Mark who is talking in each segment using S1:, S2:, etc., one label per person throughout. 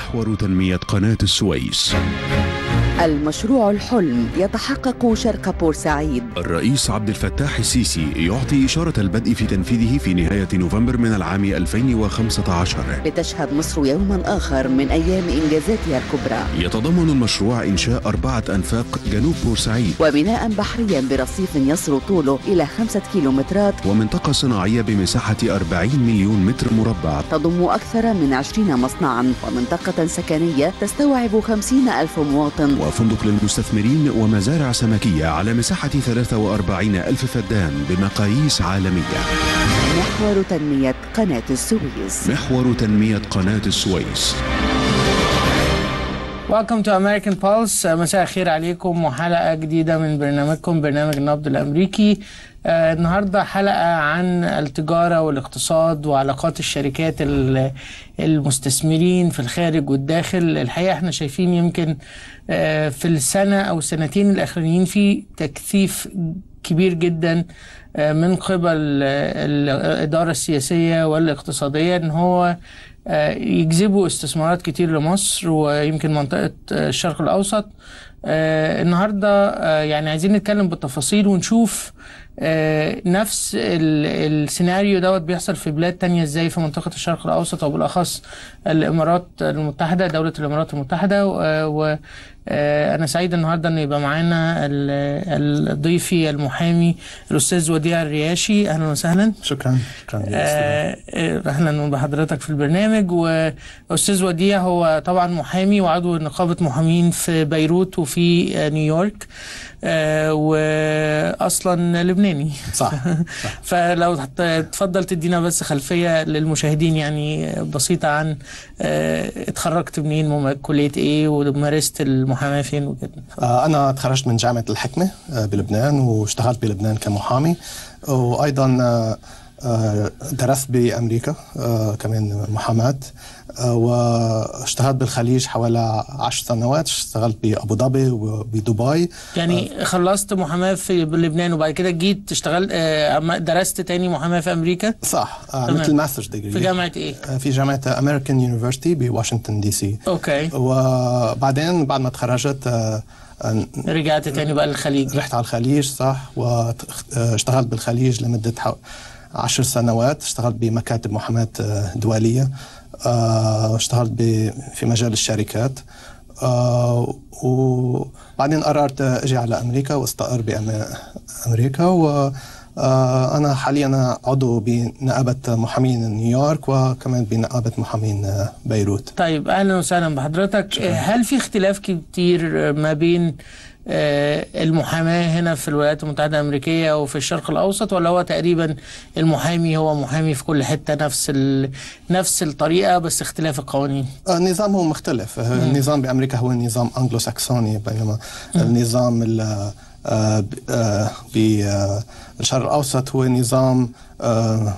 S1: محور تنمية قناة السويس
S2: المشروع الحلم يتحقق شرق بورسعيد
S1: الرئيس عبد الفتاح السيسي يعطي إشارة البدء في تنفيذه في نهاية نوفمبر من العام 2015
S2: لتشهد مصر يوما آخر من أيام إنجازاتها الكبرى
S1: يتضمن المشروع إنشاء أربعة أنفاق جنوب بورسعيد
S2: وبناء بحريا برصيف يصل طوله إلى خمسة كيلومترات
S1: ومنطقة صناعية بمساحة 40 مليون متر مربع
S2: تضم أكثر من 20 مصنعا ومنطقة سكنية تستوعب 50 ألف مواطن
S1: وفندق للمستثمرين ومزارع سمكية على مساحة 43 ألف فدان بمقاييس عالمية
S2: محور تنمية قناة السويس
S1: محور تنمية قناة السويس
S3: Welcome to American Pulse مساء الخير عليكم وحلقة جديدة من برنامجكم برنامج النبض الأمريكي آه النهاردة حلقة عن التجارة والاقتصاد وعلاقات الشركات ال- المستثمرين في الخارج والداخل الحقيقة احنا شايفين يمكن آه في السنة أو السنتين الأخرانيين في تكثيف كبير جدا آه من قبل آه، الإدارة السياسية والاقتصادية إن هو آه، يجذبوا استثمارات كتير لمصر ويمكن منطقة آه، الشرق الأوسط آه، النهاردة آه، يعني عايزين نتكلم بالتفاصيل ونشوف آه، نفس ال- السيناريو دوت بيحصل في بلاد تانية ازاي في منطقة الشرق الأوسط وبالأخص الإمارات المتحدة دولة الإمارات المتحدة وأنا سعيد النهاردة أن يبقى معانا ال- الضيفي المحامي الأستاذ وديع الرياشي أهلا وسهلا
S4: شكرا شكرا لك
S3: آه، آه، اهلا بحضرتك في البرنامج واستاذ وديع هو طبعا محامي وعضو نقابه محامين في بيروت وفي آه، نيويورك آه، واصلا لبناني
S4: صح
S3: فلو هت- تفضل تدينا بس خلفيه للمشاهدين يعني بسيطه عن آه، اتخرجت منين مم- كليه ايه ومارست المحاماه فين وكده
S4: آه، أنا تخرجت من جامعة الحكمة آه، بلبنان واشتغلت بلبنان كمحامي وأيضا آه، آه، درست بأمريكا آه، كمان محاماة آه، واشتغلت بالخليج حوالي عشر سنوات اشتغلت بأبو ظبي وبدبي
S3: يعني خلصت محاماه في لبنان وبعد كده جيت اشتغلت آه، أما درست تاني محاماه في امريكا
S4: صح آه،
S3: تمام.
S4: مثل ماسترز ديجري
S3: في جامعه ايه؟
S4: في جامعة أمريكان يونيفرسيتي بواشنطن دي سي
S3: اوكي
S4: وبعدين بعد ما تخرجت آه، آه،
S3: رجعت تاني بقى للخليج
S4: رحت على الخليج صح واشتغلت بالخليج لمدة حو... عشر سنوات اشتغلت بمكاتب محاماة آه، دولية آه، اشتغلت ب... في مجال الشركات آه، وبعدين قررت اجي على امريكا واستقر بامريكا و آه، انا حاليا عضو بنقابه محامين نيويورك وكمان بنقابه محامين آه، بيروت
S3: طيب اهلا وسهلا بحضرتك هل في اختلاف كتير ما بين آه، المحاماه هنا في الولايات المتحده الامريكيه وفي الشرق الاوسط ولا هو تقريبا المحامي هو محامي في كل حته نفس ال... نفس الطريقه بس اختلاف القوانين
S4: النظام هو مختلف آه، النظام بامريكا هو نظام انجلو ساكسوني بينما النظام ال- آه، ب- آه، بالشرق الاوسط هو نظام آه،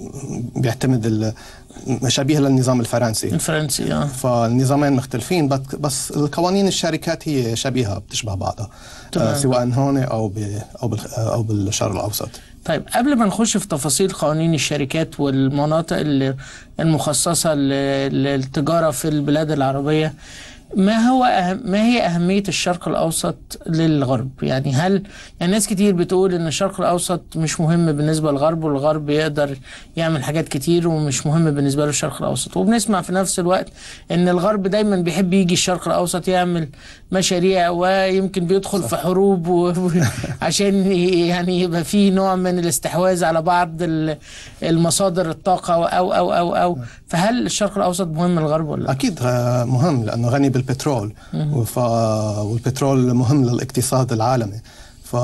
S4: بيعتمد ال- شبيه للنظام الفرنسي
S3: الفرنسي اه
S4: فالنظامين مختلفين بس- بس القوانين الشركات هي شبيهه بتشبه بعضها
S3: تمام.
S4: آه، سواء هون او ب- او بال- او بالشرق الاوسط
S3: طيب قبل ما نخش في تفاصيل قوانين الشركات والمناطق اللي المخصصة ل- للتجارة في البلاد العربية ما هو أهم ما هي أهمية الشرق الأوسط للغرب؟ يعني هل يعني ناس كتير بتقول إن الشرق الأوسط مش مهم بالنسبة للغرب والغرب يقدر يعمل حاجات كتير ومش مهم بالنسبة له الشرق الأوسط وبنسمع في نفس الوقت إن الغرب دايما بيحب يجي الشرق الأوسط يعمل مشاريع ويمكن بيدخل في حروب و... عشان ي- يعني يبقى في نوع من الاستحواذ على بعض ال- المصادر الطاقة أو أو أو أو فهل الشرق الأوسط مهم للغرب ولا لا؟
S4: اكيد آه، مهم لانه غني بالبترول وف... والبترول مهم للاقتصاد العالمي ف...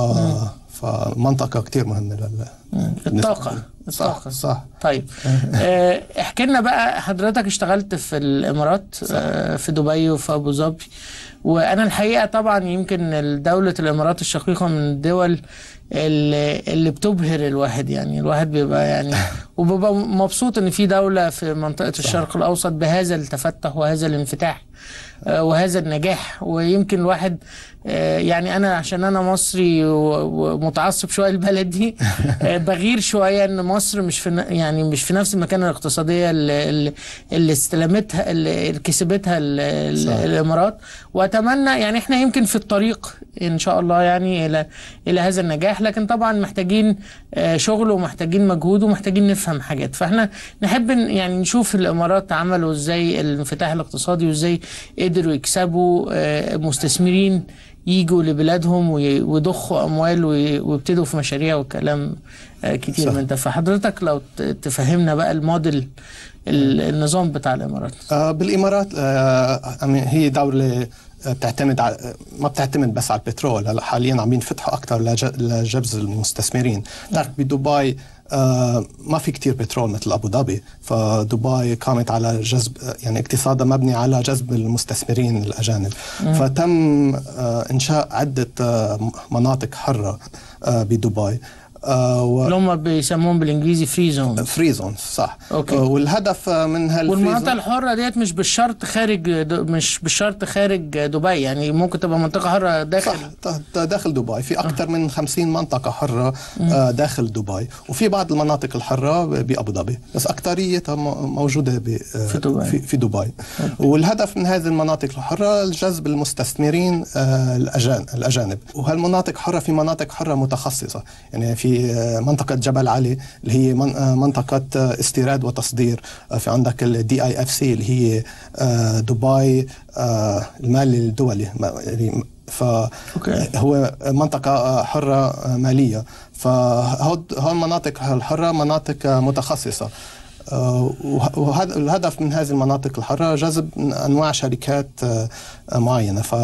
S4: فمنطقه كثير مهمه لل...
S3: الطاقة
S4: صح
S3: الطاقة
S4: صح
S3: طيب آه، احكي لنا بقى حضرتك اشتغلت في الامارات آه، في دبي وفي ابو ظبي وانا الحقيقه طبعا يمكن دوله الامارات الشقيقه من الدول اللي, اللي بتبهر الواحد يعني الواحد بيبقى يعني وبيبقى مبسوط ان في دوله في منطقه الشرق الاوسط بهذا التفتح وهذا الانفتاح آه، وهذا النجاح ويمكن الواحد آه، يعني انا عشان انا مصري و- ومتعصب شويه البلد دي آه، بغير شويه ان مصر مش في ن- يعني مش في نفس المكانه الاقتصاديه اللي, اللي- اللي استلمتها اللي كسبتها ال- ال-
S4: صح.
S3: الامارات واتمنى يعني احنا يمكن في الطريق ان شاء الله يعني الى الى هذا النجاح لكن طبعا محتاجين آه، شغل ومحتاجين مجهود ومحتاجين نفهم حاجات فاحنا نحب ن- يعني نشوف الامارات عملوا ازاي الانفتاح الاقتصادي وازاي قدروا يكسبوا آه، مستثمرين يجوا لبلادهم وي- ويضخوا اموال وي- ويبتدوا في مشاريع وكلام آه، كتير
S4: صح.
S3: من ده فحضرتك لو ت- تفهمنا بقى الموديل ال- النظام بتاع الامارات
S4: آه، بالامارات آه، أمي- هي دوله آه، بتعتمد على ما بتعتمد بس على البترول هلا حاليا عم ينفتحوا اكثر لجذب المستثمرين بتعرف بدبي آه، ما في كتير بترول مثل ابو ظبي فدبي قامت على جذب يعني اقتصادها مبني على جذب المستثمرين الاجانب فتم آه، انشاء عده آه، مناطق حره آه، بدبي آه، و-
S3: اللي هم بيسموهم بالانجليزي فري زون
S4: فري زون صح
S3: أوكي.
S4: آه، والهدف آه، من هالفري
S3: والمناطق
S4: زون-
S3: الحرة ديت مش بالشرط خارج د- مش بالشرط خارج دبي يعني ممكن تبقى منطقة حرة داخل
S4: صح ت- داخل دبي في اكثر من 50 منطقه حره آه، داخل دبي وفي بعض المناطق الحره ب- بابو ظبي بس اكثريتها م- موجوده ب- آه،
S3: في دبي.
S4: في, في دبي والهدف من هذه المناطق الحره جذب المستثمرين آه، الأجان الاجانب وهالمناطق حره في مناطق حره متخصصه يعني في آه، منطقه جبل علي اللي هي من- آه، منطقه آه، استيراد وتصدير آه، في عندك الدي اي اف سي اللي هي آه، دبي آه، المال الدولي ما- يعني ف
S3: أوكي.
S4: هو منطقة حرة مالية فهود هول المناطق الحرة مناطق متخصصة آه، وه- وهذا الهدف من هذه المناطق الحرة جذب أنواع شركات آه، معينة ف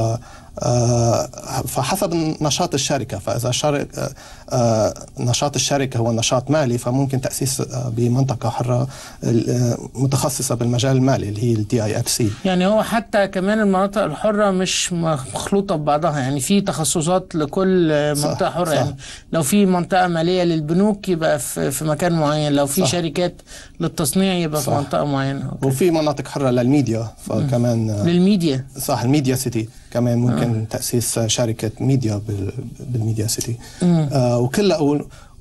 S4: آه، فحسب نشاط الشركة فإذا شرك آه، آه، نشاط الشركة هو نشاط مالي فممكن تأسيس آه، بمنطقة حرة آه، متخصصة بالمجال المالي اللي هي الدي اي اف سي
S3: يعني هو حتى كمان المناطق الحرة مش مخلوطة ببعضها يعني في تخصصات لكل
S4: صح،
S3: منطقة حرة
S4: صح.
S3: يعني لو في منطقة مالية للبنوك يبقى في, في مكان معين لو في
S4: صح.
S3: شركات للتصنيع يبقى في
S4: صح.
S3: منطقة معينة أوكي.
S4: وفي مناطق حرة للميديا فكمان آه،
S3: للميديا
S4: صح الميديا سيتي كمان ممكن آه. تاسيس شركه ميديا بال- بالميديا سيتي آه وكلها وال-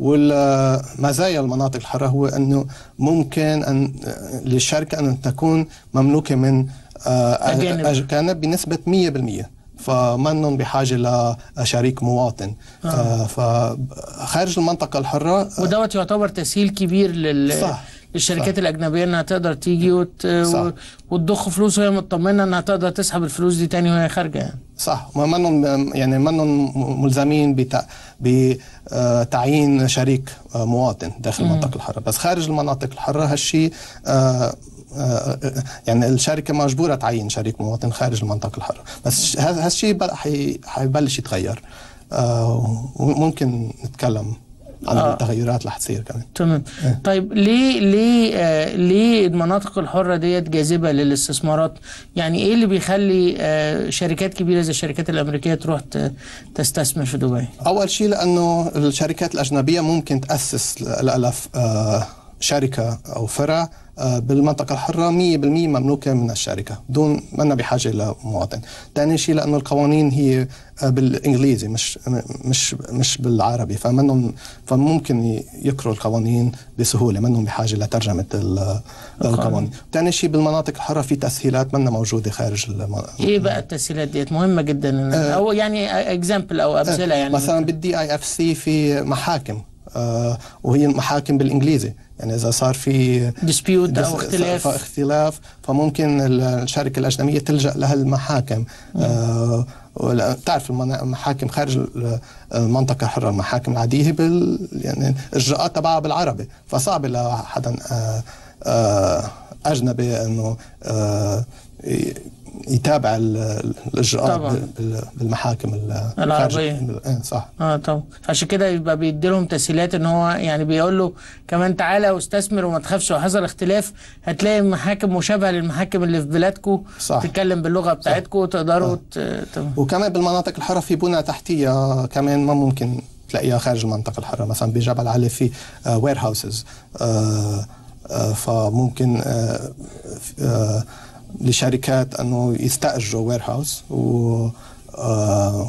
S4: والمزايا المناطق الحره هو انه ممكن ان آه، للشركه ان تكون مملوكه من آه
S3: أجانب.
S4: اجانب بنسبه 100% فمنهم بحاجه لشريك مواطن آه. آه فخارج المنطقه الحره آه،
S3: ودوت يعتبر تسهيل كبير لل
S4: صح.
S3: للشركات
S4: صح.
S3: الأجنبية إنها تقدر تيجي وت...
S4: صح.
S3: و- وتضخ فلوس وهي مطمنة إنها تقدر تسحب الفلوس دي تاني وهي خارجة يعني.
S4: صح ما منهم يعني منهم ملزمين بتع... بتعيين شريك آه، مواطن داخل المنطقة الحرة بس خارج المناطق الحرة هالشيء آه، آه، يعني الشركة مجبورة تعين شريك مواطن خارج المنطقة الحرة بس هذا هالشيء بل- حي- حيبلش يتغير آه، وممكن نتكلم عن
S3: آه.
S4: التغيرات اللي حتصير كمان
S3: تمام طيب ليه ليه آه ليه المناطق الحرة ديت جاذبة للاستثمارات يعني ايه اللي بيخلي آه شركات كبيرة زي الشركات الأمريكية تروح ت- تستثمر في دبي
S4: أول شيء لأنه الشركات الأجنبية ممكن تأسس لها آه، شركة أو فرع آه، بالمنطقة الحرة 100% مملوكة من الشركة دون منا بحاجة لمواطن ثاني شيء لأنه القوانين هي آه، بالإنجليزي مش مش مش بالعربي فمنهم فممكن ي- يقروا القوانين بسهولة منهم بحاجة لترجمة ال- القوانين ثاني شيء بالمناطق الحرة في تسهيلات منا موجودة خارج الم-
S3: ايه بقى التسهيلات ديت مهمة جدا او يعني اكزامبل او امثلة يعني
S4: مثلا بالدي اي اف سي في محاكم آه وهي محاكم بالانجليزي يعني اذا صار في
S3: ديسبيوت او
S4: دس-
S3: اختلاف
S4: اختلاف فممكن ال- الشركه الاجنبيه تلجا لها المحاكم آه ولا- تعرف المنا- المحاكم خارج ال- المنطقه الحره المحاكم العاديه بال يعني الاجراءات تبعها بالعربي فصعب لحدا آه آه اجنبي انه آه ي- يتابع ال- الاجراءات
S3: طبعاً.
S4: بال- بالمحاكم ال-
S3: العربية.
S4: الخارج- إيه، صح
S3: اه طبعا عشان كده يبقى بيدي لهم تسهيلات ان هو يعني بيقول له كمان تعالى واستثمر وما تخافش لو حصل اختلاف هتلاقي محاكم مشابهه للمحاكم اللي في بلادكم
S4: صح.
S3: تتكلم باللغه بتاعتكم وتقدروا ت... ت...
S4: وكمان بالمناطق الحرة في بنى تحتية كمان ما ممكن تلاقيها خارج المنطقة الحرة مثلا بجبل علي في وير هاوسز فممكن آه، آه، لشركات انه يستاجروا وير هاوس و آه،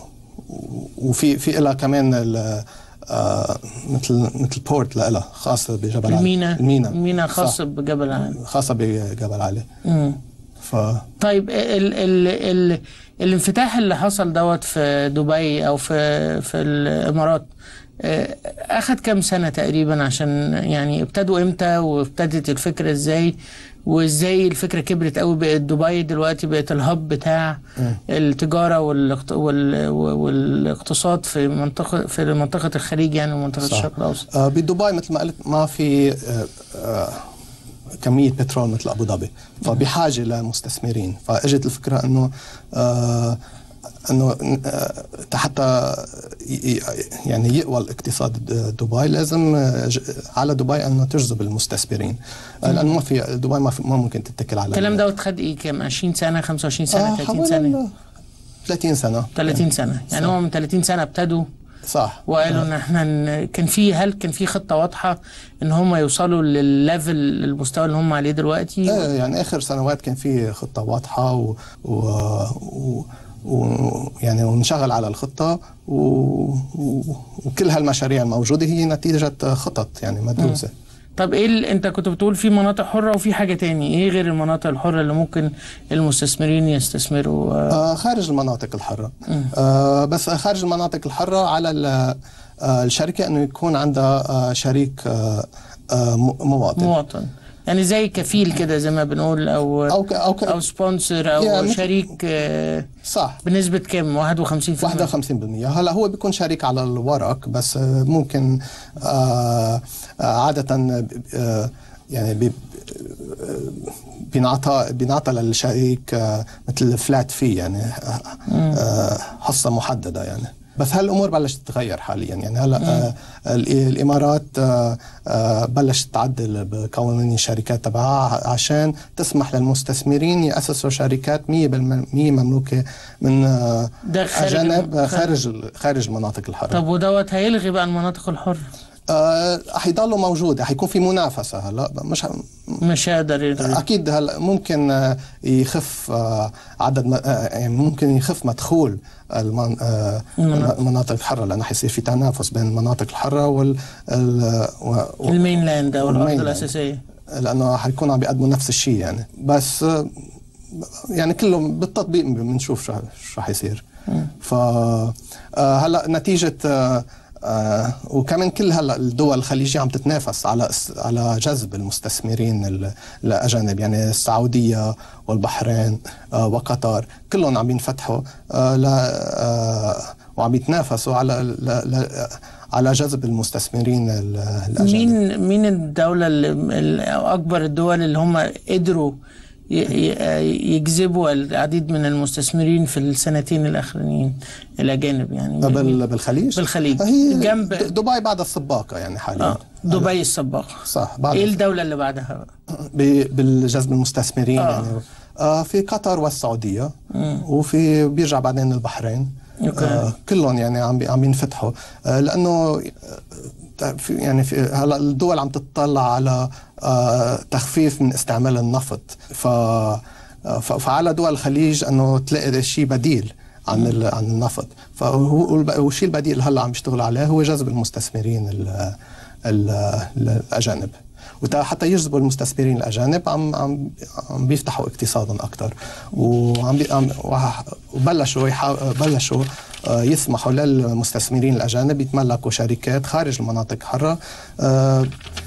S4: وفي في لها كمان ال- آه، مثل مثل بورت لها خاصة بجبل علي
S3: المينا
S4: المينا
S3: المينا خاص
S4: صح.
S3: بجبل عالي
S4: خاصة بجبل علي
S3: مم.
S4: ف
S3: طيب ال ال ال الانفتاح اللي حصل دوت في دبي او في في الامارات آه، اخد كام سنه تقريبا عشان يعني ابتدوا امتى وابتدت الفكره ازاي وازاي الفكره كبرت قوي بقت دبي دلوقتي بقت الهب بتاع التجاره والاقت- وال- والاقتصاد في منطقه في منطقه الخليج يعني ومنطقه
S4: صح.
S3: الشرق الاوسط
S4: آه، بدبي مثل ما قلت ما في آه، آه، كمية بترول مثل أبو ظبي فبحاجة لمستثمرين فأجت الفكرة أنه آه، أنه آه، حتى ي- ي- يعني يقوى الاقتصاد دبي لازم آه، ج- على دبي أنه تجذب المستثمرين آه، لأنه ما في دبي ما, في ما ممكن تتكل على
S3: الكلام دوت خد ايه كام 20 سنه 25 سنه
S4: آه،
S3: 30 سنه
S4: حوالي 30 سنة
S3: 30 سنه يعني
S4: صح.
S3: هو من 30 سنه ابتدوا
S4: صح
S3: وقالوا ان احنا ن- كان في هل كان في خطه واضحه ان هم يوصلوا للليفل المستوى اللي هم عليه دلوقتي
S4: ايه يعني اخر سنوات كان في خطه واضحه و, و... و... و... يعني ونشغل على الخطه و... و... وكل هالمشاريع الموجوده هي نتيجه خطط يعني مدروسه
S3: طب ايه ال... انت كنت بتقول في مناطق حره وفي حاجه تاني ايه غير المناطق الحره اللي ممكن المستثمرين يستثمروا آه،
S4: آه خارج المناطق الحره آه بس خارج المناطق الحره على ال... آه الشركه انه يكون عندها آه شريك آه آه م- مواطن
S3: مواطن يعني زي كفيل كده زي ما بنقول او
S4: او ك... او, ك...
S3: او سبونسر او
S4: يا مثل-
S3: شريك آه،
S4: صح
S3: بنسبه كام 51%
S4: 51% هلا هو بيكون شريك على الورق بس آه، ممكن آه، آه، عادة آه، يعني بي- آه، بينعطى بينعطى للشريك آه، مثل فلات في يعني آه، آه، حصة محددة يعني بس هالامور بلشت تتغير حاليا يعني هلا آه، ال- الامارات آه، آه، بلشت تعدل بقوانين الشركات تبعها عشان تسمح للمستثمرين ياسسوا شركات 100% مملوكه من آه،
S3: ده خارج
S4: اجانب
S3: الم-
S4: خارج ال- خارج المناطق الحره
S3: طب ودوت هيلغي بقى المناطق الحره
S4: آه، حيضلوا موجوده حيكون في منافسه هلا مش ح-
S3: مش هيقدر يلغي
S4: اكيد هلا ممكن آه، يخف آه، عدد م- آه، يعني ممكن يخف مدخول المن- آه،
S3: المناطق.
S4: المناطق الحره لانه حيصير في تنافس بين المناطق الحره وال ال- و- و-
S3: المينلاند او الارض
S4: المينلاند.
S3: الاساسيه
S4: لانه حيكونوا عم بيقدموا نفس الشيء يعني بس آه، يعني كله بالتطبيق بنشوف شو شو حيصير ف آه، هلا نتيجه آه، آه، وكمان كل هلا الدول الخليجيه عم تتنافس على اس- على جذب المستثمرين ال- الاجانب يعني السعوديه والبحرين آه، وقطر كلهم عم ينفتحوا آه، ل آه، وعم يتنافسوا على ل- ل- على جذب المستثمرين ال- الاجانب
S3: مين مين الدولة اللي ال- أو أكبر الدول اللي هم قدروا ي- ي- يجذبوا العديد من المستثمرين في السنتين الأخرانيين الأجانب يعني
S4: بال- بالخليج
S3: بالخليج.
S4: هي
S3: جنب-
S4: د- دبي بعد السباقه يعني حاليا
S3: آه دبي السباقة
S4: صح بعد
S3: إيه الدولة اللي بعدها بقى؟
S4: ب- بالجذب المستثمرين
S3: آه.
S4: يعني آه في قطر والسعوديه وفي بيرجع بعدين البحرين
S3: أوكي.
S4: آه كلهم يعني عم بي- عم ينفتحوا آه لانه آه، في يعني في هلا الدول عم تتطلع على آه تخفيف من استعمال النفط ف آه، ف- فعلى دول الخليج انه تلاقي شيء بديل عن ال- عن النفط فهو والب- والشيء البديل اللي هلا عم بيشتغلوا عليه هو جذب المستثمرين ال- ال- الاجانب وتا حتى يجذبوا المستثمرين الاجانب عم عم عم بيفتحوا اقتصادهم اكثر وعم بي عم وح- وبلشوا يحا- بلشوا آه، يسمحوا للمستثمرين الاجانب يتملكوا شركات خارج المناطق الحره آه،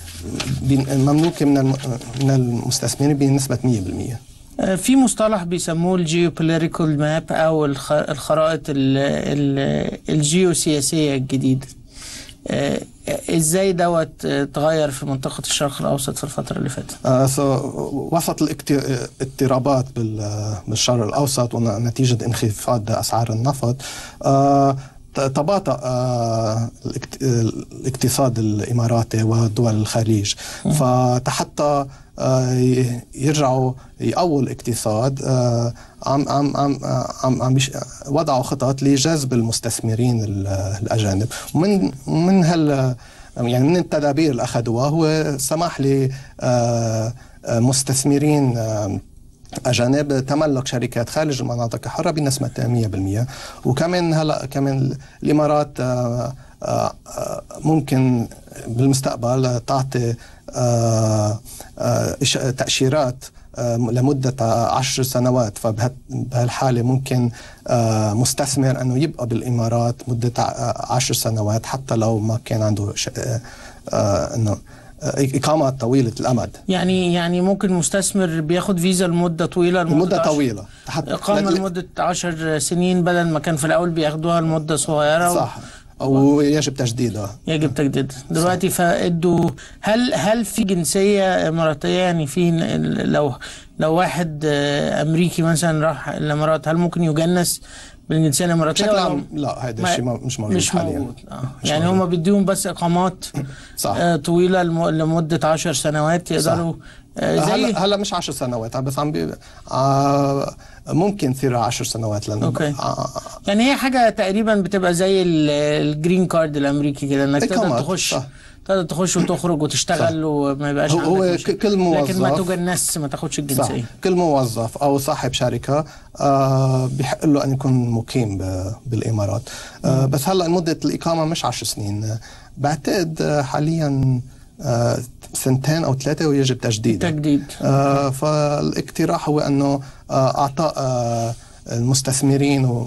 S4: بين- مملوكه من الم- من المستثمرين بنسبه 100%
S3: آه، في مصطلح بيسموه الجيوبوليتيكال ماب أو الخ- الخرائط ال- ال- الجيوسياسية الجديدة آه، ازاي دوت آه، تغير في منطقة الشرق الأوسط في الفترة اللي فاتت
S4: آه، so وسط الاضطرابات بال- بالشرق الأوسط ونتيجة انخفاض أسعار النفط آه، ت- تباطأ آه، الاكت- الاقتصاد الإماراتي ودول الخليج فحتى آه، ي- يرجعوا يقووا الاقتصاد آه، عم عم عم عم, عم بيش- وضعوا خطط لجذب المستثمرين ال- الأجانب ومن من هال يعني من التدابير اللي اخذوها هو السماح لمستثمرين اجانب تملك شركات خارج المناطق الحره بنسبه 100% وكمان هلا كمان الامارات آه، آه، آه، ممكن بالمستقبل تعطي آه، آه، إش- تاشيرات آه، لمدة عشر سنوات فبهالحالة ممكن آه، مستثمر أنه يبقى بالإمارات مدة ع- عشر سنوات حتى لو ما كان عنده ش- آه، آه، أنه آه، إقامة طويلة الأمد
S3: يعني يعني ممكن مستثمر بياخد فيزا لمدة طويلة
S4: لمدة
S3: عشر-
S4: طويلة حتى
S3: إقامة
S4: ل-
S3: لمدة عشر سنين بدل ما كان في الأول بياخدوها لمدة صغيرة
S4: صح ويجب تجديدها
S3: يجب تجديدها دلوقتي فادوا هل هل في جنسيه اماراتيه يعني في ن- لو لو واحد آه، امريكي مثلا راح الامارات هل ممكن يجنس بالجنسيه الاماراتيه
S4: بشكل
S3: ولا
S4: عام لا هذا
S3: ما-
S4: الشيء ما- مش موجود
S3: مش
S4: حاليا
S3: موجود آه.
S4: مش
S3: يعني
S4: موجود.
S3: هم بيديهم بس اقامات
S4: صح.
S3: آه طويله لم- لمده عشر سنوات يقدروا آه زي
S4: هلا هلا مش 10 سنوات بس عم بي... آه ممكن تصير 10 سنوات لانه
S3: أوكي.
S4: آه
S3: يعني هي حاجه تقريبا بتبقى زي ال- الجرين كارد الامريكي كده انك تقدر
S4: إقامات،
S3: تخش
S4: صح.
S3: تقدر تخش وتخرج وتشتغل وما يبقاش
S4: هو-
S3: عندك
S4: هو
S3: مشاكل.
S4: ك- كل
S3: لكن ما
S4: موظف-
S3: تجنس ما تاخدش
S4: صح
S3: الجنسيه
S4: كل موظف او صاحب شركه آه بحق له ان يكون مقيم ب- بالامارات آه بس هلا مده الاقامه مش 10 سنين آه، بعتقد آه، حاليا آه سنتين او ثلاثه ويجب تجديدها
S3: تجديد
S4: آه فالاقتراح هو انه آه اعطاء آه المستثمرين و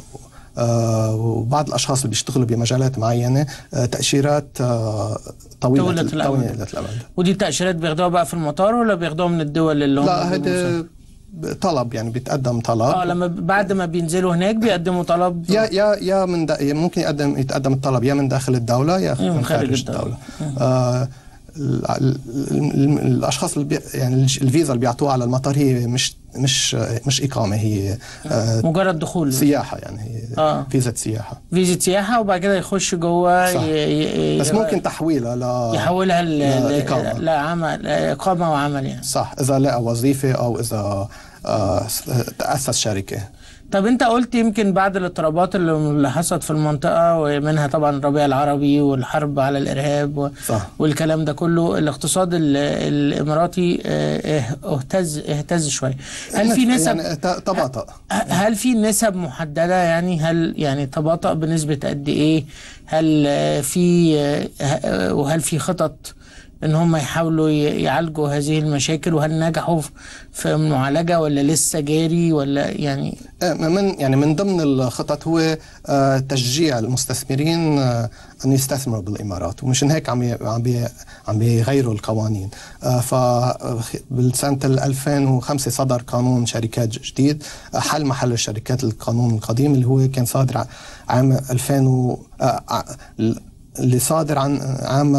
S4: آه وبعض الاشخاص اللي بيشتغلوا بمجالات معينه آه تاشيرات آه طويله
S3: طويلة الأمد.
S4: طويله الامد
S3: ودي التأشيرات بياخدوها بقى في المطار ولا بياخدوها من الدول اللي هم
S4: لا
S3: بيبقوا
S4: هذا طلب يعني بيتقدم طلب
S3: اه لما ب- بعد ما بينزلوا هناك بيقدموا طلب
S4: يا يا يا من دا ممكن يقدم يتقدم الطلب يا من داخل الدولة يا
S3: يا من
S4: من
S3: خارج
S4: خارج
S3: الدولة.
S4: الدولة آه ال- ال- ال- الاشخاص اللي بي يعني الج- الفيزا اللي بيعطوها على المطار هي مش مش مش اقامه هي آه
S3: مجرد دخول
S4: سياحه يعني هي
S3: آه.
S4: فيزا سياحه
S3: فيزا سياحة وبعد كده يخش جوه
S4: صح.
S3: ي- ي-
S4: بس ممكن تحويلها ل
S3: يحولها ل- ل-
S4: لإقامة.
S3: لعمل إقامة وعمل يعني
S4: صح اذا لقى وظيفه او اذا آه س- تاسس شركه
S3: طب انت قلت يمكن بعد الاضطرابات اللي اللي حصلت في المنطقة ومنها طبعا الربيع العربي والحرب على الإرهاب و...
S4: صح.
S3: والكلام ده كله الاقتصاد ال... الإماراتي اه، اه، اهتز اهتز شوية هل في نسب
S4: يعني ت- تباطأ
S3: هل في نسب محددة يعني هل يعني تباطأ بنسبة قد إيه هل اه، في اه، اه، وهل في خطط ان هم يحاولوا ي- يعالجوا هذه المشاكل وهل نجحوا في- في المعالجة ولا لسه جاري ولا يعني
S4: آه، من يعني من ضمن الخطط هو آه، تشجيع المستثمرين آه، ان يستثمروا بالامارات ومشان هيك عم ي- عم بي عم بيغيروا القوانين آه، ف بالسنه 2005 صدر قانون شركات جديد آه، حل محل الشركات القانون القديم اللي هو كان صادر ع- عام 2000 و- آه، ع- اللي صادر عن عام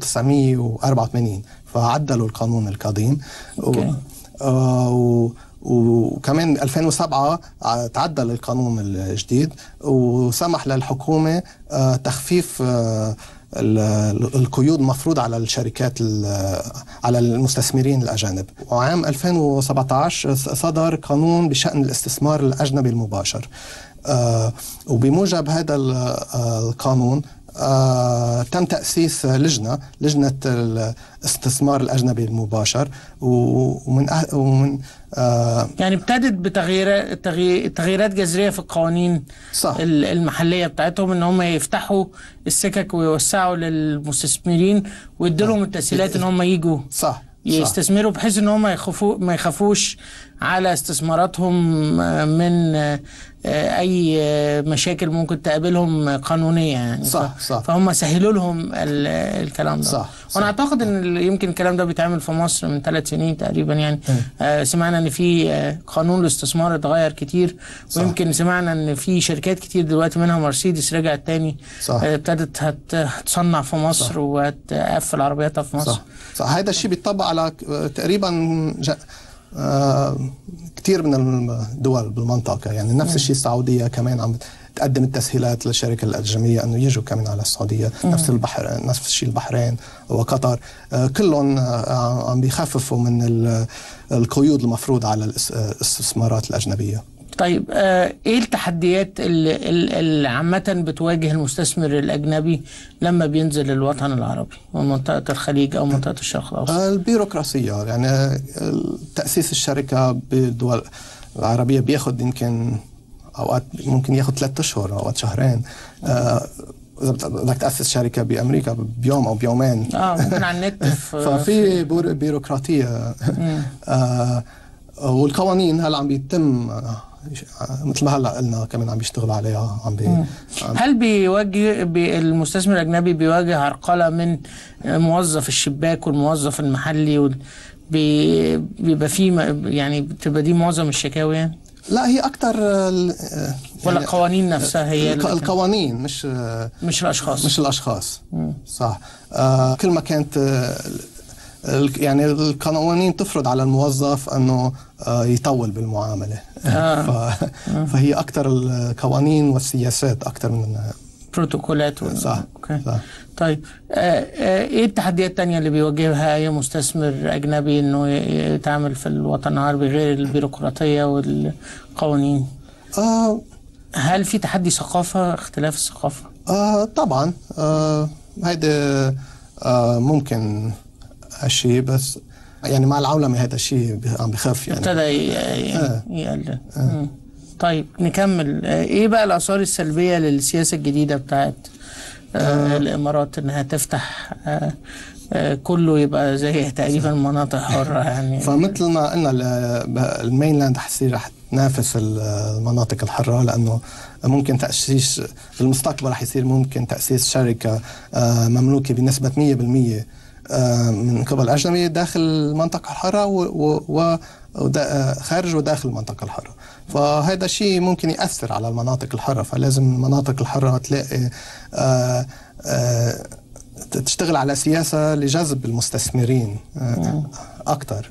S4: 1984 فعدلوا القانون القديم
S3: أوكي.
S4: آه، و وكمان 2007 ع- تعدل القانون الجديد وسمح للحكومة آه، تخفيف آه، ال- القيود مفروض على الشركات ال- على المستثمرين الأجانب وعام 2017 ص- صدر قانون بشأن الاستثمار الأجنبي المباشر آه، وبموجب هذا ال- آه، القانون آه، تم تأسيس لجنة لجنة الاستثمار الأجنبي المباشر و- ومن أه- ومن آه،
S3: يعني ابتدت بتغييرات تغيي- تغييرات جذريه في القوانين
S4: صح.
S3: ال- المحليه بتاعتهم ان هم يفتحوا السكك ويوسعوا للمستثمرين ويدوا لهم التسهيلات ان هم يجوا
S4: صح صح
S3: يستثمروا بحيث ان هم يخافوا ما يخافوش على استثماراتهم آه، من آه، آه، اي آه، مشاكل ممكن تقابلهم قانونيه يعني
S4: صح،
S3: ف-
S4: صح.
S3: فهم سهلوا لهم ال- الكلام ده
S4: صح،
S3: وانا
S4: صح.
S3: اعتقد ان ال- يمكن الكلام ده بيتعمل في مصر من ثلاث سنين تقريبا يعني آه سمعنا ان في آه قانون الاستثمار اتغير كتير
S4: صح.
S3: ويمكن سمعنا ان في شركات كتير دلوقتي منها مرسيدس رجعت تاني
S4: صح.
S3: آه، ابتدت هت- هتصنع في مصر وهتقفل عربياتها في مصر
S4: صح صح هذا الشيء بيطبق على ك- تقريبا ج- آه كثير من الدول بالمنطقه يعني نفس الشيء السعوديه كمان عم تقدم التسهيلات للشركه الاجنبيه انه يجوا كمان على السعوديه نفس البحر نفس الشيء البحرين وقطر آه كلهم آه عم بيخففوا من ال- القيود المفروض على الاس- الاستثمارات الاجنبيه
S3: طيب آه ايه التحديات اللي, اللي عامة بتواجه المستثمر الأجنبي لما بينزل الوطن العربي ومنطقة الخليج أو منطقة الشرق الأوسط؟
S4: البيروقراطية يعني آه، تأسيس الشركة بالدول العربية بياخد يمكن أوقات ممكن ياخد ثلاثة أشهر أوقات شهرين آه، إذا بت- بدك تأسس شركة بأمريكا بيوم أو بيومين
S3: اه ممكن على النت في
S4: ففي بور- بيروقراطية آه، والقوانين هلا عم بيتم آه، مثل ما هلا قلنا كمان عم بيشتغلوا عليها عم بي عم-
S3: هل بيواجه بي المستثمر الأجنبي بيواجه عرقلة من موظف الشباك والموظف المحلي وال بي- بيبقى فيه م- يعني بتبقى دي معظم الشكاوي يعني
S4: لا هي أكثر
S3: ولا
S4: يعني
S3: القوانين نفسها هي
S4: الق-
S3: اللي-
S4: القوانين مش آه،
S3: مش الأشخاص
S4: مش الاشخاص صح آه كل ما كانت آه ال- يعني القوانين تفرض على الموظف انه آه يطول بالمعامله
S3: آه.
S4: ف فهي اكثر القوانين والسياسات اكثر من
S3: بروتوكولات وال-
S4: صح
S3: أوكي.
S4: صح
S3: طيب آه، آه، ايه التحديات التانية اللي بيواجهها اي مستثمر اجنبي انه ي- يتعامل في الوطن العربي غير البيروقراطية والقوانين
S4: آه
S3: هل في تحدي ثقافة اختلاف الثقافة
S4: آه طبعا آه هيدا آه ممكن هالشيء بس يعني مع العولمه هذا الشيء عم بخف يعني
S3: ابتدى ي- ي- يقلل مم. طيب نكمل آه، ايه بقى الاثار السلبية للسياسة الجديدة بتاعت آه الامارات انها تفتح آه آه كله يبقى زي تقريبا مناطق حرة يعني
S4: فمثل ما قلنا ال- المينلاند حتصير رح تنافس ال- المناطق الحرة لأنه ممكن تأسيس في المستقبل رح يصير ممكن تأسيس شركة آه، مملوكة بنسبة 100% آه، من قبل أجنبي داخل المنطقة الحرة و- و- و- ودا- آه، خارج وداخل المنطقة الحرة فهذا الشيء ممكن يأثر على المناطق الحرة فلازم المناطق الحرة تلاقي آه، آه، تشتغل على سياسة لجذب المستثمرين أكثر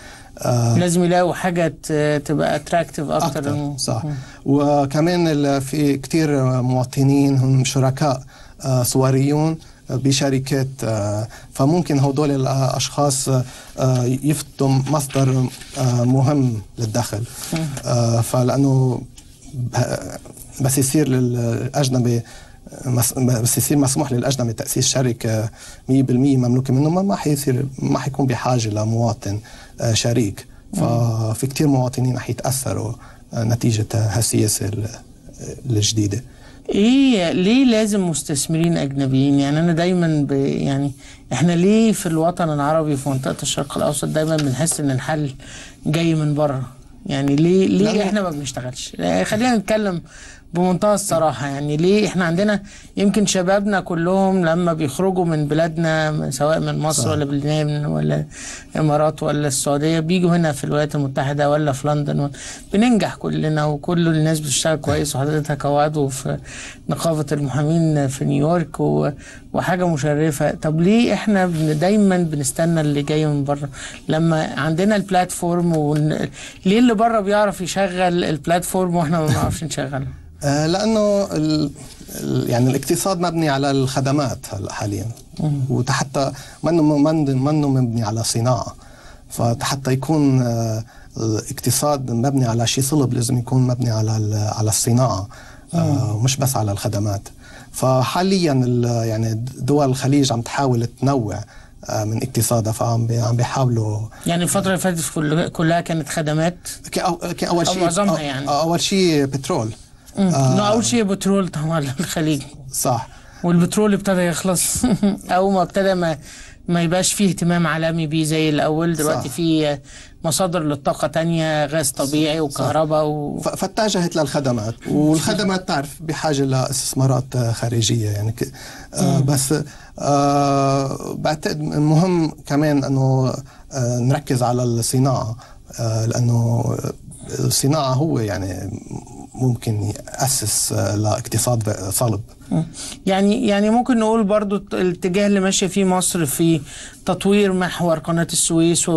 S3: لازم يلاقوا حاجة ت- تبقى اتراكتيف اكتر
S4: أكثر صح وكمان ال- في كثير مواطنين هم شركاء آه، صوريون بشركات آه، فممكن هدول الأشخاص آه، يفتوا مصدر آه، مهم للدخل آه، فلأنه ب- بس يصير للأجنبي مس- بس يصير مسموح للاجنبي تاسيس شركه 100% مملوكه منه ما ما حيصير ما حيكون بحاجه لمواطن آه، شريك ففي كثير مواطنين حيتاثروا آه، نتيجه هالسياسه ال- الجديده
S3: ايه ليه لازم مستثمرين اجنبيين يعني انا دايما ب يعني احنا ليه في الوطن العربي في منطقه الشرق الاوسط دايما بنحس ان الحل جاي من بره يعني ليه ليه
S4: لأنه-
S3: احنا ما بنشتغلش آه، خلينا نتكلم بمنتهى الصراحه يعني ليه احنا عندنا يمكن شبابنا كلهم لما بيخرجوا من بلادنا سواء من مصر
S4: صح.
S3: ولا بلبنان ولا الامارات ولا السعوديه بيجوا هنا في الولايات المتحده ولا في لندن و- بننجح كلنا وكل الناس بتشتغل كويس وحضرتك كعضو في نقابه المحامين في نيويورك و- وحاجه مشرفه طب ليه احنا بن- دايما بنستنى اللي جاي من بره لما عندنا البلاتفورم ون... ليه اللي بره بيعرف يشغل البلاتفورم واحنا ما بنعرفش نشغلها
S4: آه، لانه ال ال- يعني الاقتصاد مبني على الخدمات هلا حاليا وحتى منه منه منه مبني على صناعه فحتى يكون آه، الاقتصاد مبني على شيء صلب لازم يكون مبني على ال- على الصناعه آه، مش بس على الخدمات فحاليا ال- يعني دول الخليج عم تحاول تنوع آه، من اقتصادها فعم بي- عم بيحاولوا
S3: يعني الفتره اللي فاتت كل- كلها كانت خدمات
S4: كأو- كأول
S3: أو
S4: شيء
S3: معظمها
S4: أو-
S3: يعني.
S4: اول شيء بترول
S3: آه. اول شيء بترول طبعا الخليج
S4: صح
S3: والبترول ابتدى يخلص اول ما ابتدى ما ما يبقاش فيه اهتمام عالمي بيه زي الاول دلوقتي
S4: صح.
S3: في مصادر للطاقه تانية غاز طبيعي وكهرباء و...
S4: ف- فاتجهت للخدمات والخدمات تعرف بحاجه لاستثمارات آه، خارجيه يعني ك- آه بس آه بعتقد مهم كمان انه آه نركز على الصناعه آه لانه الصناعه هو يعني ممكن ياسس آه لاقتصاد صلب
S3: يعني يعني ممكن نقول برضو الاتجاه اللي ماشيه فيه مصر في تطوير محور قناه السويس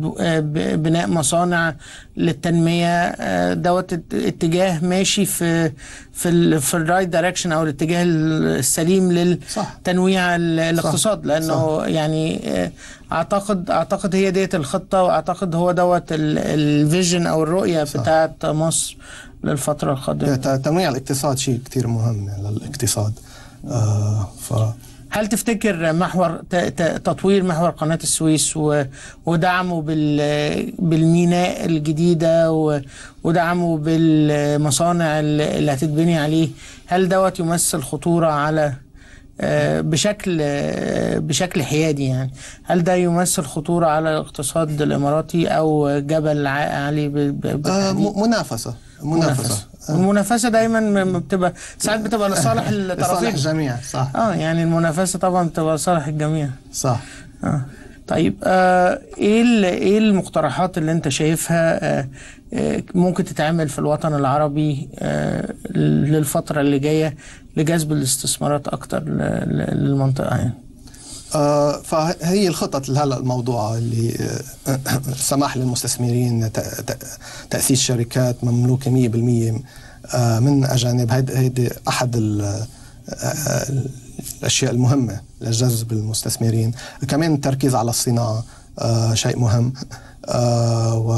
S3: وبناء مصانع للتنميه آه، دوت اتجاه ماشي في في ال في الرايت دايركشن او الاتجاه السليم
S4: صح.
S3: للتنويع ال- الاقتصاد لانه يعني آه، اعتقد اعتقد هي ديت الخطه واعتقد هو دوت الفيجن او الرؤيه بتاعت مصر للفتره القادمه
S4: ت- تنويع الاقتصاد شيء كتير مهم للاقتصاد آه ف
S3: هل تفتكر محور ت- ت- تطوير محور قناة السويس و- ودعمه بال- بالميناء الجديدة و- ودعمه بالمصانع اللي اللي هتتبني عليه هل دوت يمثل خطورة على آه، بشكل آه، بشكل حيادي يعني هل ده يمثل خطورة على الاقتصاد الإماراتي أو جبل ع- علي ب- ب-
S4: آه
S3: بالتحديد؟
S4: م- منافسه منافسه
S3: المنافسة دايما م- م- بتبقى ساعات بتبقى لصالح
S4: لصالح
S3: الطرفين
S4: الجميع صح
S3: اه يعني المنافسة طبعا بتبقى لصالح الجميع
S4: صح
S3: آه. طيب آه ايه ال- ايه المقترحات اللي انت شايفها آه آه ممكن تتعمل في الوطن العربي آه للفترة اللي جاية لجذب الاستثمارات اكتر ل- ل- للمنطقة يعني
S4: آه، فهي الخطط اللي هلا الموضوعة اللي آه، سمح للمستثمرين ت- ت- تأسيس شركات مملوكة 100% آه، من أجانب هيدي هيدي أحد ال- آه، الأشياء المهمة لجذب المستثمرين كمان التركيز على الصناعة آه، شيء مهم آه، و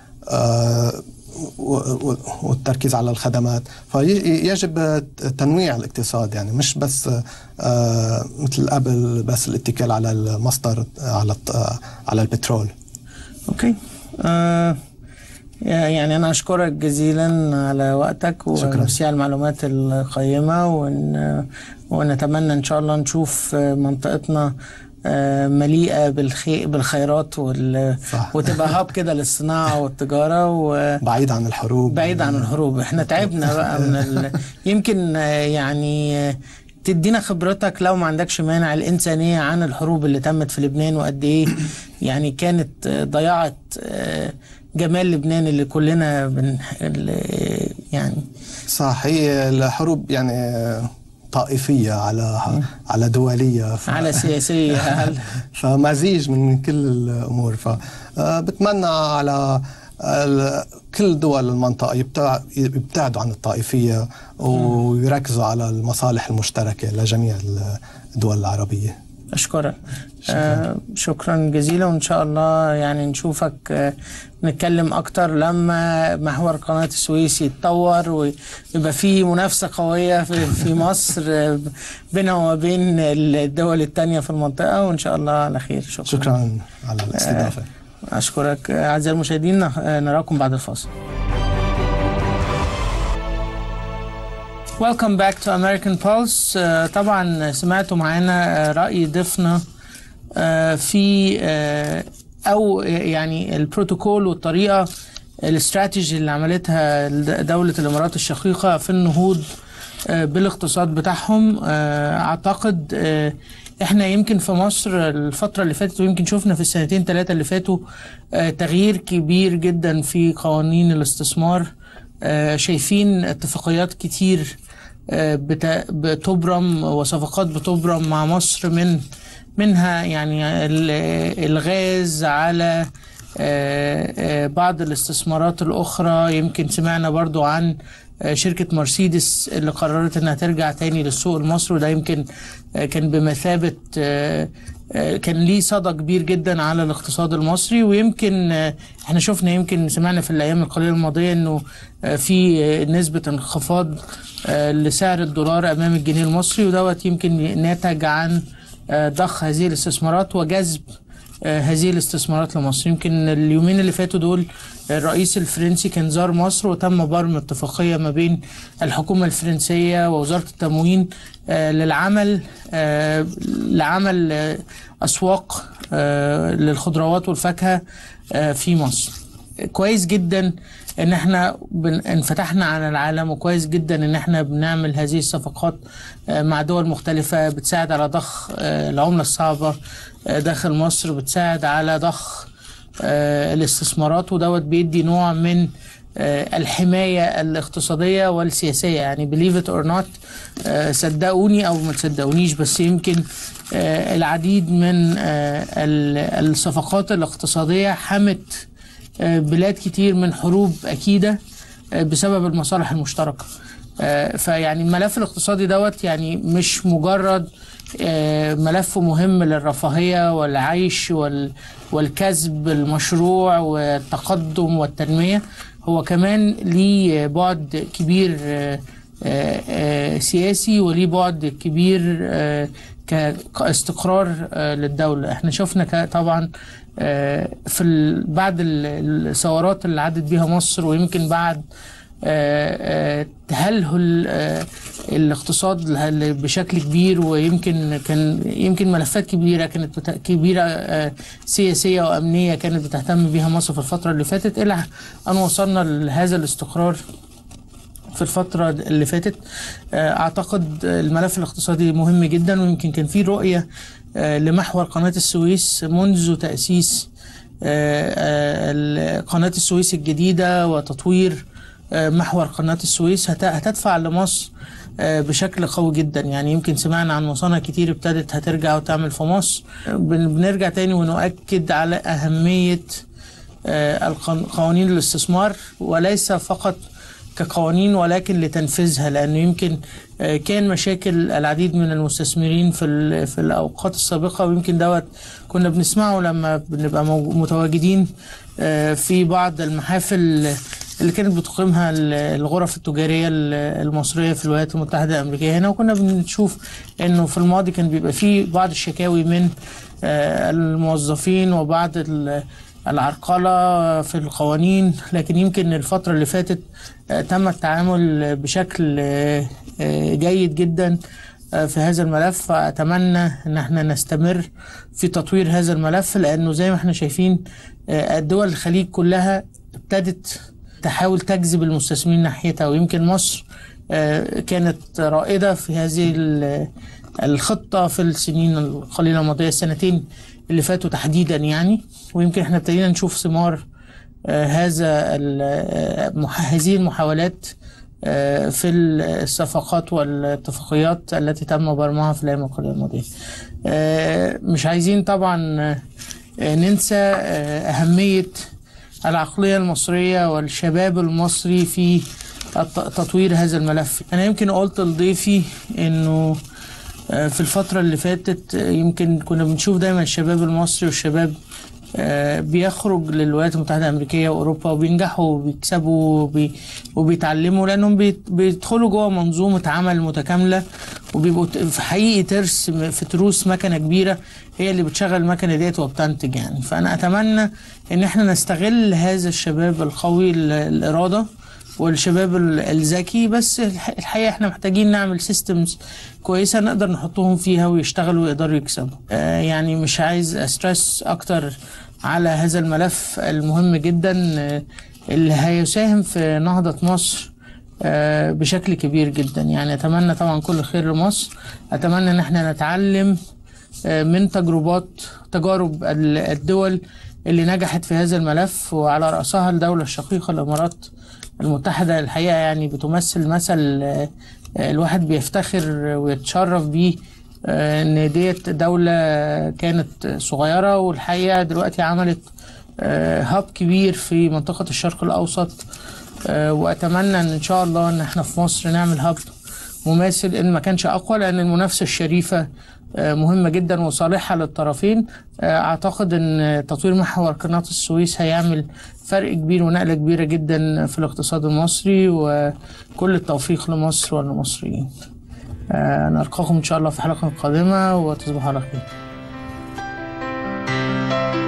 S4: آه، و- و- والتركيز على الخدمات فيجب تنويع الاقتصاد يعني مش بس آه، مثل قبل بس الاتكال على المصدر على الط- على البترول
S3: اوكي آه يعني انا اشكرك جزيلا على وقتك
S4: شكراً.
S3: وميرسي على المعلومات القيمة ون ونتمنى ان شاء الله نشوف منطقتنا آه، مليئة بالخي... بالخيرات وال...
S4: صح.
S3: وتبقى هاب كده للصناعة والتجارة و...
S4: بعيد عن الحروب
S3: بعيد عن الحروب احنا تعبنا بقى من ال... يمكن آه، يعني آه، تدينا خبرتك لو ما عندكش مانع الإنسانية عن الحروب اللي تمت في لبنان وقد إيه يعني كانت آه، ضيعت آه، جمال لبنان اللي كلنا بن... اللي يعني
S4: صح هي الحروب يعني طائفية على على دولية ف...
S3: على سياسية هل...
S4: فمزيج من كل الامور فبتمنى على ال- كل دول المنطقه يبتع- يبتعدوا عن الطائفيه ويركزوا على المصالح المشتركه لجميع الدول العربيه
S3: أشكرك شكرا. آه شكرا جزيلا وإن شاء الله يعني نشوفك آه نتكلم أكتر لما محور قناة السويس يتطور ويبقى فيه منافسة قوية في, في مصر آه بينها وما بين الدول التانية في المنطقة وإن شاء الله على خير شكرا,
S4: شكرا على الاستضافه
S3: أشكرك آه، أعزائي المشاهدين آه، نراكم بعد الفاصل Welcome back to American Pulse آه، طبعا سمعتوا معانا آه، رأي ضيفنا آه، في آه، أو يعني البروتوكول والطريقة الاستراتيجي اللي عملتها دولة الإمارات الشقيقة في النهوض آه، بالاقتصاد بتاعهم آه، أعتقد آه، احنا يمكن في مصر الفترة اللي فاتت ويمكن شفنا في السنتين ثلاثة اللي فاتوا آه، تغيير كبير جدا في قوانين الاستثمار آه، شايفين اتفاقيات كتير آه، بت- بتبرم وصفقات بتبرم مع مصر من منها يعني ال- الغاز على آه، آه، بعض الاستثمارات الأخرى يمكن سمعنا برضو عن آه، شركة مرسيدس اللي قررت انها ترجع تاني للسوق المصري وده يمكن آه، كان بمثابة آه، آه، كان ليه صدى كبير جدا على الاقتصاد المصري ويمكن آه، احنا شفنا يمكن سمعنا في الايام القليله الماضيه انه آه، في آه، نسبه انخفاض آه، لسعر الدولار امام الجنيه المصري ودوت يمكن ناتج عن آه، ضخ هذه الاستثمارات وجذب آه، هذه الاستثمارات لمصر يمكن اليومين اللي فاتوا دول الرئيس الفرنسي كان زار مصر وتم برم اتفاقية ما بين الحكومة الفرنسية ووزارة التموين آه، للعمل آه، لعمل آه، أسواق آه، للخضروات والفاكهة آه، في مصر كويس جدا ان احنا بن- انفتحنا على العالم وكويس جدا ان احنا بنعمل هذه الصفقات آه، مع دول مختلفة بتساعد على ضخ آه، العملة الصعبة آه، داخل مصر بتساعد على ضخ آه، الاستثمارات ودوت بيدي نوع من آه، الحماية الاقتصادية والسياسية يعني believe it or not آه، صدقوني أو ما تصدقونيش بس يمكن آه، العديد من آه، ال- الصفقات الاقتصادية حمت آه، بلاد كتير من حروب أكيدة آه، بسبب المصالح المشتركة آه، فيعني الملف الاقتصادي دوت يعني مش مجرد آه، ملف مهم للرفاهية والعيش وال- والكسب المشروع والتقدم والتنمية هو كمان ليه بعد كبير آه، آه، آه، سياسي وليه بعد كبير آه، ك- كاستقرار آه، للدولة احنا شفنا ك- طبعا آه، في ال- بعد ال- الثورات اللي عدت بيها مصر ويمكن بعد آه، آه، تهلهل آه، الاقتصاد ل- بشكل كبير ويمكن كان يمكن ملفات كبيره كانت بتا- كبيره آه، سياسيه وامنيه كانت بتهتم بيها مصر في الفتره اللي فاتت الى ان وصلنا لهذا الاستقرار في الفترة اللي فاتت آه، أعتقد الملف الاقتصادي مهم جدا ويمكن كان في رؤية آه، لمحور قناة السويس منذ تأسيس آه، آه، ال- قناة السويس الجديدة وتطوير آه، محور قناة السويس هت- هتدفع لمصر آه، بشكل قوي جدا يعني يمكن سمعنا عن مصانع كتير ابتدت هترجع وتعمل في مصر آه، بن- بنرجع تاني ونؤكد على أهمية آه، القن- قوانين الاستثمار وليس فقط كقوانين ولكن لتنفيذها لأنه يمكن آه، كان مشاكل العديد من المستثمرين في ال- في الأوقات السابقة ويمكن دوت كنا بنسمعه لما بنبقى موج- متواجدين آه، في بعض المحافل اللي كانت بتقيمها ال- الغرف التجارية ال- المصرية في الولايات المتحدة الأمريكية هنا وكنا بنشوف إنه في الماضي كان بيبقى في بعض الشكاوي من آه، الموظفين وبعض ال- العرقلة في القوانين لكن يمكن الفترة اللي فاتت آه، تم التعامل بشكل آه، آه، جيد جدا آه، في هذا الملف فأتمنى أن احنا نستمر في تطوير هذا الملف لأنه زي ما احنا شايفين آه، الدول الخليج كلها ابتدت تحاول تجذب المستثمرين ناحيتها ويمكن مصر آه، كانت رائدة في هذه ال- الخطة في السنين القليلة الماضية السنتين اللي فاتوا تحديدا يعني ويمكن احنا ابتدينا نشوف ثمار آه، هذا ال- آه، مح- هذه المحاولات آه، في الصفقات والاتفاقيات التي تم برمها في الايام القليله الماضيه. آه، مش عايزين طبعا آه، ننسى آه، اهميه العقليه المصريه والشباب المصري في الت- تطوير هذا الملف. انا يمكن قلت لضيفي انه آه، في الفترة اللي فاتت آه، يمكن كنا بنشوف دايما الشباب المصري والشباب آه، بيخرج للولايات المتحدة الأمريكية وأوروبا وبينجحوا وبيكسبوا وبي- وبيتعلموا لأنهم بيت- بيدخلوا جوه منظومة عمل متكاملة وبيبقوا ت- في حقيقي ترس م- في تروس مكنة كبيرة هي اللي بتشغل المكنة ديت وبتنتج يعني فأنا أتمنى إن احنا نستغل هذا الشباب القوي ال- الإرادة والشباب ال- الذكي بس الح- الحقيقه احنا محتاجين نعمل سيستمز كويسه نقدر نحطهم فيها ويشتغلوا ويقدروا يكسبوا آه يعني مش عايز استرس اكتر على هذا الملف المهم جدا آه، اللي هيساهم في نهضه مصر آه، بشكل كبير جدا يعني اتمنى طبعا كل خير لمصر اتمنى ان احنا نتعلم آه، من تجربات تجارب ال- الدول اللي نجحت في هذا الملف وعلى رأسها الدولة الشقيقة الإمارات المتحدة الحقيقة يعني بتمثل مثل آه، آه، الواحد بيفتخر ويتشرف بيه آه، إن ديت دولة كانت صغيرة والحقيقة دلوقتي عملت آه، هاب كبير في منطقة الشرق الأوسط آه، وأتمنى إن إن شاء الله إن إحنا في مصر نعمل هاب مماثل إن ما كانش أقوى لأن المنافسة الشريفة آه، مهمة جدا وصالحة للطرفين آه، أعتقد أن تطوير محور قناة السويس هيعمل فرق كبير ونقلة كبيرة جدا في الاقتصاد المصري وكل التوفيق لمصر والمصريين آه، نلقاكم إن شاء الله في حلقة قادمة وتصبحوا على خير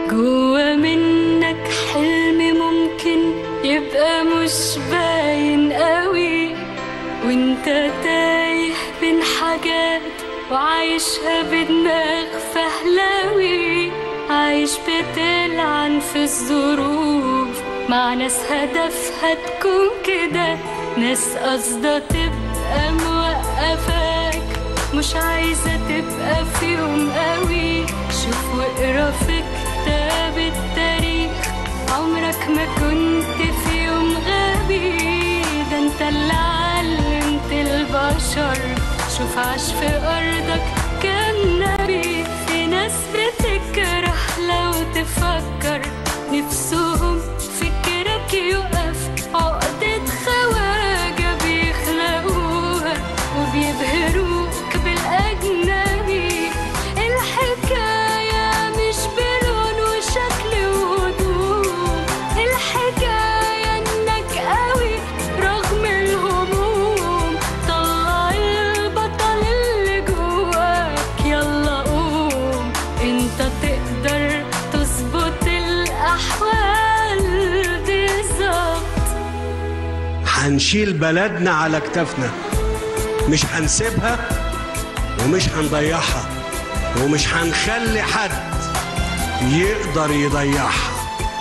S5: جوا منك حلم ممكن يبقى مش باين قوي وانت تايه بين حاجات وعايشها بدماغ فهلاوي عايش بتلعن في الظروف مع ناس هدفها تكون كده ناس قصدها تبقى موقفاك مش عايزة تبقى فيهم قوي شوف واقرا في كتاب التاريخ عمرك ما كنت في يوم غبي ده انت اللي علمت البشر شوف عاش في ارضك كام نبي في ناس بتكره لو تفكر نفسهم فكرك يقف عقدة خواجة بيخلقوها وبيبهروك بالأجنبي الحكاية مش بلون وشكل وهدوء الحكاية إنك قوي رغم الهموم طلع البطل اللي جواك يلا قوم انت تقدر تظبط الأحوال بالظبط
S6: هنشيل بلدنا على كتافنا مش هنسيبها ومش هنضيعها ومش هنخلي حد يقدر يضيعها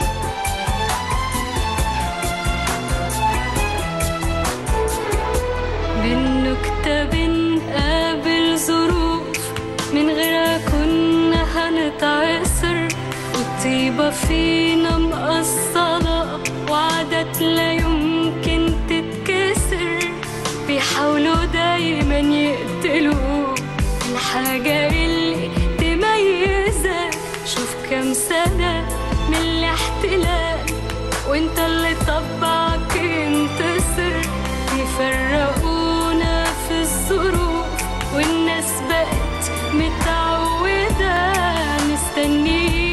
S5: بالنكتة بنقابل ظروف من غيرها كنا هنتعسر والطيبة فينا مقصرة وعادات لا يمكن تتكسر بيحاولوا دايما يقتلوا الحاجة اللي تميزك شوف كام سنة من الاحتلال وانت اللي طبعك ينتصر يفرقونا في الظروف والناس بقت متعودة مستنيين